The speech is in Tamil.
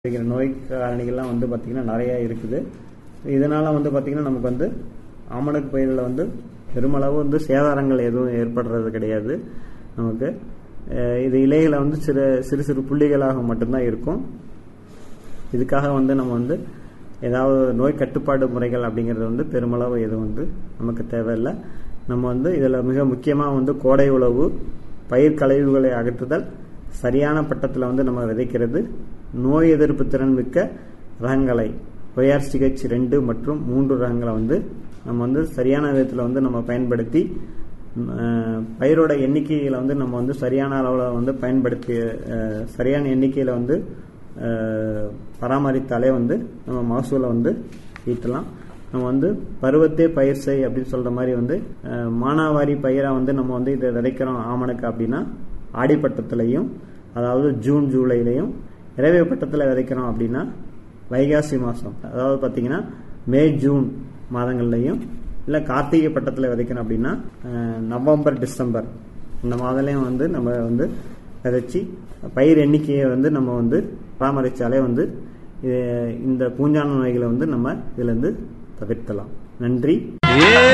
இருக்கிற நோய் காரணிகள்லாம் வந்து பார்த்திங்கன்னா நிறையா இருக்குது இதனால் வந்து பார்த்திங்கன்னா நமக்கு வந்து ஆமணக்கு பயிரில் வந்து பெருமளவு வந்து சேதாரங்கள் எதுவும் ஏற்படுறது கிடையாது நமக்கு அஹ் இது இலைகளை வந்து சிறு சிறு சிறு புள்ளிகளாக மட்டும்தான் இருக்கும் இதுக்காக வந்து நம்ம வந்து ஏதாவது நோய் கட்டுப்பாடு முறைகள் அப்படிங்கிறது வந்து பெருமளவு எதுவும் வந்து நமக்கு தேவையில்லை நம்ம வந்து இதில் மிக முக்கியமாக வந்து கோடை உழவு பயிர் கழிவுகளை அகற்றுதல் சரியான பட்டத்தில் வந்து நம்ம விதைக்கிறது நோய் எதிர்ப்பு திறன் மிக்க ரகங்களை ஒய்ஆர்சிஹெச் ரெண்டு மற்றும் மூன்று ரகங்களை வந்து நம்ம வந்து சரியான விதத்தில் வந்து நம்ம பயன்படுத்தி அஹ், பயிரோட எண்ணிக்கையில் வந்து நம்ம வந்து சரியான அளவில் வந்து பயன்படுத்தி அஹ், சரியான எண்ணிக்கையில் வந்து அஹ், பராமரித்தாலே வந்து நம்ம மகசூலை வந்து ஈட்டலாம் நம்ம வந்து பருவத்தே பயிர் செய் அப்படின்னு சொல்ற மாதிரி வந்து அஹ், மானாவாரி பயிரை வந்து நம்ம வந்து இதை விதைக்கிறோம் ஆமணக்கு அப்படின்னா ஆடிப்பட்டத்துலையும் அதாவது ஜூன் ஜூலைலையும் இரவே பட்டத்தில் விதைக்கிறோம் அப்படின்னா வைகாசி மாதம் அதாவது பார்த்தீங்கன்னா மே ஜூன் மாதங்கள்லையும் இல்லை கார்த்திகை பட்டத்தில் விதைக்கணும் அப்படின்னா அஹ், நவம்பர் டிசம்பர் இந்த மாதம்லையும் வந்து நம்ம வந்து விதைச்சி பயிர் எண்ணிக்கையை வந்து நம்ம வந்து பராமரித்தாலே வந்து இது- இந்த பூஞ்சான நோய்களை வந்து நம்ம இதுலேருந்து தவிர்த்தலாம் நன்றி